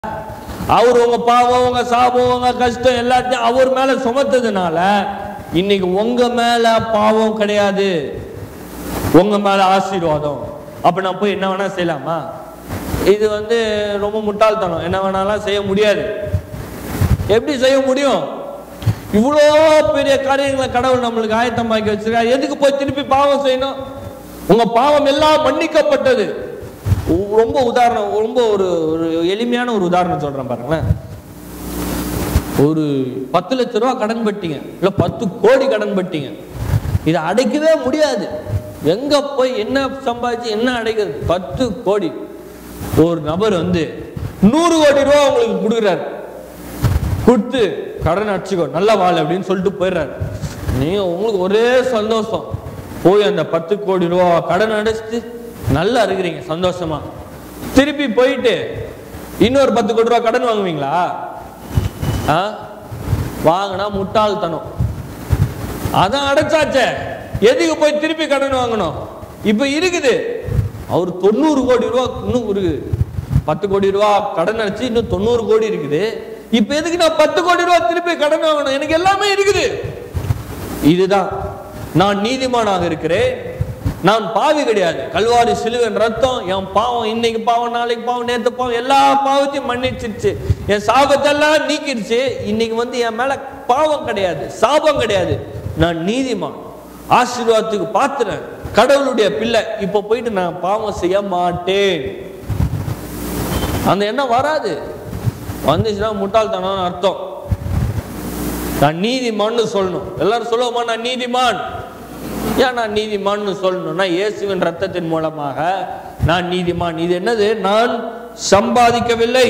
அவர் உங்க பாவம் உங்க சாபம் உங்க கஷ்டம் எல்லாத்தையும் அவர் மேல சுமத்ததுனால இன்னைக்கு உங்க மேல பாவம் கிடையாது உங்க மேல ஆசீர்வாதம் அப்ப நான் போய் என்ன வேணா செய்யலாமா இது வந்து ரொம்ப முட்டாள்தனம் என்ன வேணாலும் செய்ய முடியாது எப்படி செய்ய முடியும் இவ்வளோ பெரிய காரியங்களை கடவுள் நம்மளுக்கு ஆயத்தமாக்கி வச்சிருக்காரு எதுக்கு போய் திருப்பி பாவம் செய்யணும் உங்க பாவம் எல்லாம் மன்னிக்கப்பட்டது உ- ரொம்ப உதாரணம் ரொம்ப ஒரு ஒரு எளிமையான ஒரு உதாரணம் சொல்றேன் பாருங்களேன் ஒரு பத்து லட்ச ரூபா கடன் பட்டீங்க இல்ல பத்து கோடி கடன் பட்டீங்க இதை அடைக்கவே முடியாது எங்க போய் என்ன சம்பாதிச்சு என்ன அடைக்கிறது பத்து கோடி ஒரு நபர் வந்து நூறு கோடி ரூபா உங்களுக்கு கொடுக்குறாரு கொடுத்து கடன் அடிச்சுக்கோ நல்ல வாழ் அப்படின்னு சொல்லிட்டு போயிடுறாரு நீங்க உங்களுக்கு ஒரே சந்தோஷம் போய் அந்த பத்து கோடி ரூபா கடன் அடைச்சிட்டு நல்லா இருக்கிறீங்க சந்தோஷமா திருப்பி போயிட்டு இன்னொரு பத்து கோடி ரூபா கடன் வாங்குவீங்களா ஆ வாங்கினா முட்டாள்தனம் அதான் அடைச்சாச்சே எதுக்கு போய் திருப்பி கடன் வாங்கணும் இப்ப இருக்குது அவர் தொண்ணூறு கோடி ரூபா இன்னும் இருக்குது பத்து கோடி ரூபா கடன் அடைச்சு இன்னும் தொண்ணூறு கோடி இருக்குது இப்ப எதுக்கு நான் பத்து கோடி ரூபா திருப்பி கடன் வாங்கணும் எனக்கு எல்லாமே இருக்குது இதுதான் நான் நீதிமானாக இருக்கிறேன் நான் பாவி கிடையாது கல்வாரி சிலுவன் ரத்தம் என் பாவம் இன்னைக்கு பாவம் நாளைக்கு பாவம் நேத்து பாவம் எல்லா பாவத்தையும் மன்னிச்சிருச்சு என் சாபத்தெல்லாம் நீக்கிருச்சு இன்னைக்கு வந்து என் மேல பாவம் கிடையாது சாபம் கிடையாது நான் நீதிமான் ஆசீர்வாதத்துக்கு பாத்துறேன் கடவுளுடைய பிள்ளை இப்ப போயிட்டு நான் பாவம் செய்ய மாட்டேன் அந்த எண்ணம் வராது வந்துச்சுன்னா முட்டாள்தனம்னு அர்த்தம் நான் நீதிமான்னு சொல்லணும் எல்லாரும் சொல்லுவோமா நான் நீதிமான் ஏன் நான் நீதிமான்னு சொல்லணும்னா இயேசுவின் ரத்தத்தின் மூலமாக நான் நீதிமான் இது என்னது நான் சம்பாதிக்கவில்லை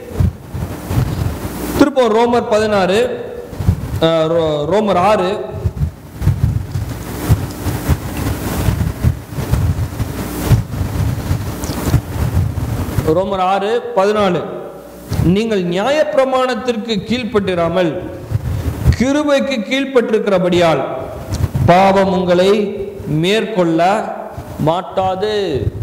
திருப்பம் ரோமர் பதினாறு அஹ், ரோ- ரோமர் ஆறு ரோமர் ஆறு பதினாலு நீங்கள் நியாயப்பிரமாணத்திற்கு கீழ்ப்பட்டிராமல் கிருபைக்கு கீழ்ப்பட்டிருக்கிறபடியால் பாவம் உங்களை மேற்கொள்ள மாட்டாது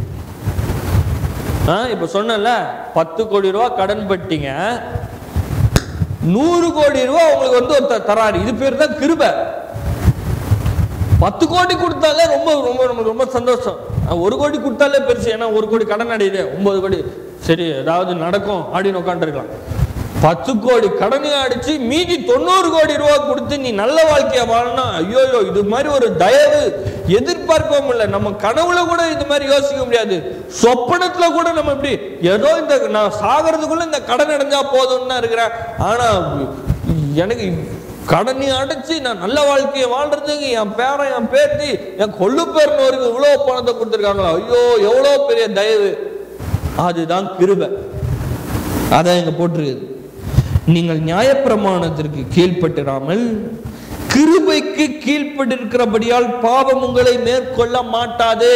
ஆ, இப்ப சொன்னல பத்து கோடி ரூபா கடன் பட்டீங்க நூறு கோடி ரூபா உங்களுக்கு வந்து ஒருத்தர் தராரு இது பேர் தான் கிருபை பத்து கோடி கொடுத்தாலே ரொம்ப ரொம்ப ரொம்ப ரொம்ப சந்தோஷம் அஹ் ஒரு கோடி கொடுத்தாலே பெருசு ஏன்னா ஒரு கோடி கடன் அடையுது ஒன்பது கோடி சரி ஏதாவது நடக்கும் அப்படின்னு உட்காந்துருக்கலாம் பத்து கோடி கடனை அடிச்சு மீதி தொண்ணூறு கோடி ரூபா கொடுத்து நீ நல்ல வாழ்க்கைய வாழணும் ஐயோ இது மாதிரி ஒரு தயவு எதிர்பார்க்கவும் முடியல நம்ம கனவுல கூட இது மாதிரி யோசிக்க முடியாது சொப்பனத்துல கூட நம்ம இப்படி ஏதோ இந்த நான் சாகிறதுக்குள்ள இந்த கடன் அடைஞ்சா போதும்னு தான் இருக்கிறேன் ஆனா எனக்கு கடனை அடைச்சு நான் நல்ல வாழ்க்கையை வாழ்றதுக்கு என் பேரன் என் பேத்தி என் கொள்ளு பேரனோருக்கு இவ்வளவு பணத்தை கொடுத்துருக்காங்களா ஐயோ எவ்வளோ பெரிய தயவு அதுதான் கிருபை அதான் இங்க போட்டிருக்குது நீங்கள் நியாயப்பிரமாணத்திற்கு கீழ்ப்பட்டிராமல் கிருபைக்கு கீழ்ப்பட்டிருக்கிறபடியால் பாவம் உங்களை மேற்கொள்ள மாட்டாது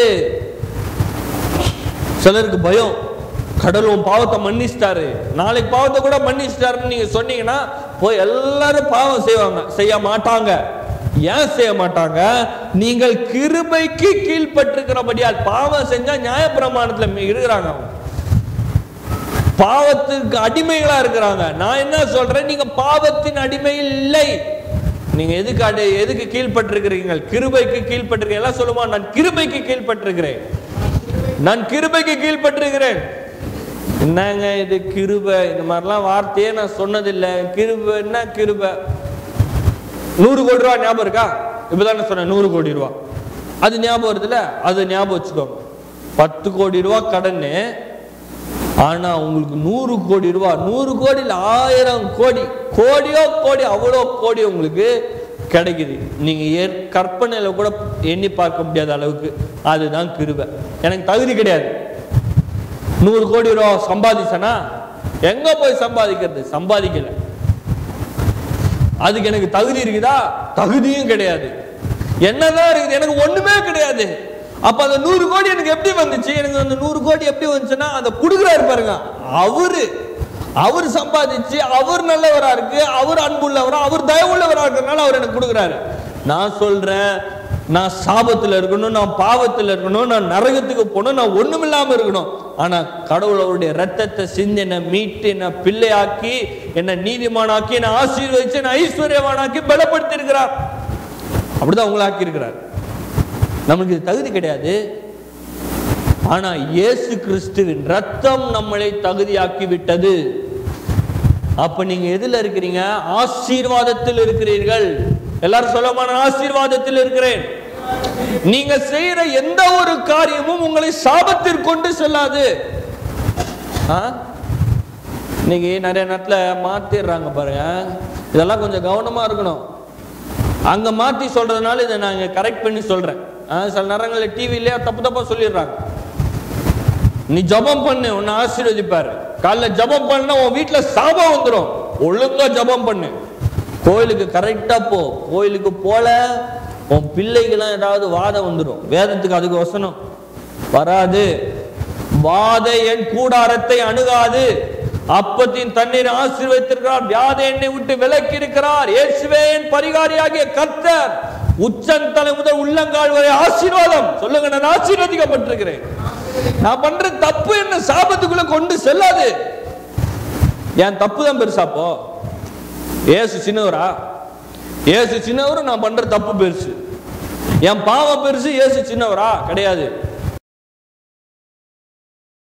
சிலருக்கு பயம் கடவுள் உன் பாவத்தை மன்னிச்சிட்டாரு நாளைக்கு பாவத்தை கூட மன்னிச்சிட்டாருன்னு நீங்க சொன்னீங்கன்னா போய் எல்லாரும் பாவம் செய்வாங்க செய்ய மாட்டாங்க ஏன் செய்ய மாட்டாங்க நீங்கள் கிருபைக்கு கீழ்ப்பட்டிருக்கிறபடியால் பாவம் செஞ்சா நியாயப்பிரமாணத்துல இருக்கிறாங்க அவங்க பாவத்துக்கு அடிமைகளா இருக்கிறாங்க நான் என்ன சொல்றேன் நீங்க பாவத்தின் அடிமையில் இல்லை நீங்க எதுக்கு அடி எதுக்கு கீழ்ப்பட்டிருக்கிறீங்க கிருபைக்கு கீழ்ப்பட்டிருக்கீங்க எல்லாம் சொல்லுமா நான் கிருபைக்கு கீழ்ப்பட்டிருக்கிறேன் நான் கிருபைக்கு கீழ்ப்பட்டிருக்கிறேன் என்னங்க இது கிருபை இந்த மாதிரிலாம் வார்த்தையே நான் சொன்னதில்லை கிருபை என்ன கிருபை நூறு கோடி ரூபா ஞாபகம் இருக்கா இப்பதான் நான் சொன்னேன் நூறு கோடி ரூபா அது ஞாபகம் வருதுல்ல அது ஞாபகம் வச்சுக்கோங்க பத்து கோடி ரூபா கடன்னு ஆனா உங்களுக்கு நூறு கோடி ரூபா நூறு கோடியில் ஆயிரம் கோடி கோடியோ கோடி அவ்வளோ கோடி உங்களுக்கு கிடைக்குது நீங்க ஏற் கற்பனையில கூட எண்ணி பார்க்க முடியாத அளவுக்கு அதுதான் கிருபை எனக்கு தகுதி கிடையாது நூறு கோடி ரூபா சம்பாதிச்சனா எங்க போய் சம்பாதிக்கிறது சம்பாதிக்கல அதுக்கு எனக்கு தகுதி இருக்குதா தகுதியும் கிடையாது என்னதான் இருக்குது எனக்கு ஒண்ணுமே கிடையாது அப்ப அந்த நூறு கோடி எனக்கு எப்படி வந்துச்சு எனக்கு அந்த நூறு கோடி எப்படி வந்துச்சுன்னா அந்த குடுக்குறாரு பாருங்க அவரு அவர் சம்பாதிச்சு அவர் நல்லவரா இருக்கு அவர் அன்புள்ளவரா அவர் தயவுள்ளவரா இருக்கிறதுனால அவர் எனக்கு கொடுக்குறாரு நான் சொல்றேன் நான் சாபத்தில் இருக்கணும் நான் பாவத்தில் இருக்கணும் நான் நரகத்துக்கு போகணும் நான் ஒண்ணுமில்லாம இருக்கணும் ஆனா கடவுள் அவருடைய ரத்தத்தை சிந்தி என்னை மீட்டு என்னை பிள்ளையாக்கி என்னை நீதிமானாக்கி என்னை ஆசீர்வதிச்சு என்னை ஐஸ்வர்யவானாக்கி பலப்படுத்தி இருக்கிறார் அப்படிதான் உங்களை ஆக்கி இருக்கிறார் நமக்கு இது தகுதி கிடையாது ஆனா இயேசு கிறிஸ்துவின் ரத்தம் நம்மளை தகுதியாக்கி விட்டது அப்ப நீங்க எதுல இருக்கிறீங்க ஆசீர்வாதத்தில் இருக்கிறீர்கள் எல்லாரும் சொல்லமா நான் ஆசீர்வாதத்தில் இருக்கிறேன் நீங்க செய்யற எந்த ஒரு காரியமும் உங்களை சாபத்திற்கு கொண்டு செல்லாது ஆ? இன்னைக்கு நிறைய நேரத்துல மாத்திடுறாங்க பாருங்க இதெல்லாம் கொஞ்சம் கவனமா இருக்கணும் அங்க மாத்தி சொல்றதுனால இதை நான் இங்க கரெக்ட் பண்ணி சொல்றேன் ஆ, சில நேரங்களில் டிவிலேயே தப்பு தப்பா சொல்லிடுறாங்க நீ ஜெபம் பண்ணு உன்னை ஆசீர்வதிப்பாரு காலைல ஜெபம் பண்ண உன் வீட்டுல சாபம் வந்துடும் ஒழுங்கா ஜெபம் பண்ணு கோயிலுக்கு கரெக்டா போ கோயிலுக்கு போல உன் பிள்ளைகளாம் ஏதாவது வாதம் வந்துடும் வேதத்துக்கு அதுக்கு வசனம் வராது வாதை என் கூடாரத்தை அணுகாது அப்பத்தின் தண்ணீர் ஆசீர்வதித்திருக்கிறார் வியாதை என்னை விட்டு விலக்கி இருக்கிறார் இயேசுவே என் பரிகாரியாகிய கர்த்தர் உச்சந்தலை முதல் உள்ளங்கால் வரை ஆசீர்வாதம் சொல்லுங்க நான் ஆசீர்வதிக்கப்பட்டிருக்கிறேன் நான் பண்ற தப்பு என்ன சாபத்துக்குள்ள கொண்டு செல்லாது என் தப்பு தான் பெருசாப்போ ஏசு சின்னவரா ஏசு சின்னவரும் நான் பண்ற தப்பு பெருசு என் பாவம் பெருசு ஏசு சின்னவரா கிடையாது